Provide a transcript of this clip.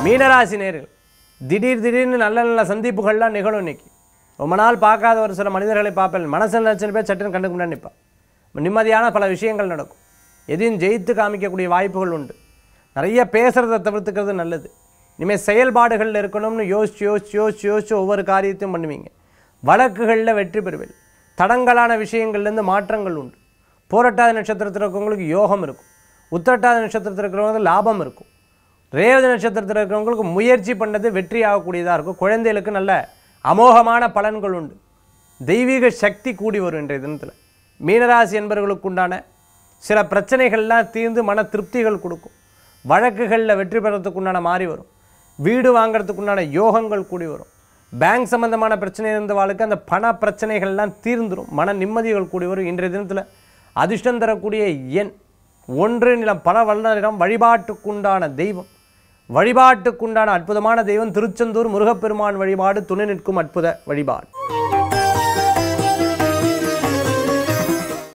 மீனராசி நேர்கள் திடீர் திடீர்னு நல்ல நல்ல சந்திப்புகள்லாம் நிகழும் இன்னைக்கு ரொம்ப நாள் பார்க்காத ஒரு சில மனிதர்களை பார்ப்பேன் மனசில் நினச்சின பேர் சட்டுன்னு கண்டுக்கு முன்னாடி நிற்பான் நிம்மதியான பல விஷயங்கள் நடக்கும் எதையும் ஜெயித்து காமிக்கக்கூடிய வாய்ப்புகள் உண்டு நிறைய பேசுகிறத தவிர்த்துக்கிறது நல்லது இனிமேல் செயல்பாடுகளில் இருக்கணும்னு யோசிச்சு யோசிச்சு யோசிச்சு யோசிச்சு ஒவ்வொரு காரியத்தையும் பண்ணுவீங்க வழக்குகளில் வெற்றி பெறுவீர்கள் தடங்கலான விஷயங்கள்லேருந்து மாற்றங்கள் உண்டு போராட்டாத நட்சத்திரத்தில் இருக்கிறவங்களுக்கு யோகம் இருக்கும் உத்திரட்டாத நட்சத்திரத்தில் இருக்கிறவங்களுக்கு லாபம் இருக்கும் ரேவதி நட்சத்திரத்தில் இருக்கிறவங்களுக்கு முயற்சி பண்ணது வெற்றி ஆகக்கூடியதாக இருக்கும் குழந்தைகளுக்கு நல்ல அமோகமான பலன்கள் உண்டு தெய்வீக சக்தி கூடி வரும் இன்றைய தினத்தில் மீனராசி என்பவர்களுக்கு உண்டான சில பிரச்சனைகள்லாம் தீர்ந்து மன திருப்திகள் கொடுக்கும் வழக்குகளில் வெற்றி பெறத்துக்கு உண்டான மாறி வரும் வீடு வாங்குறதுக்கு உண்டான யோகங்கள் கூடி வரும் பேங்க் சம்பந்தமான பிரச்சனை இருந்த வாழ்க்கை அந்த பண பிரச்சனைகள்லாம் தீர்ந்துரும் மன நிம்மதிகள் கூடி வரும் இன்றைய தினத்தில் அதிர்ஷ்டம் தரக்கூடிய எண் ஒன்று நிலம் பல வல்லுநரிடம் வழிபாட்டுக்குண்டான தெய்வம் வழிபாட்டுக்குண்டான அற்புதமான தெய்வம் திருச்செந்தூர் முருகப்பெருமான் வழிபாடு துணை நிற்கும் அற்புத வழிபாடு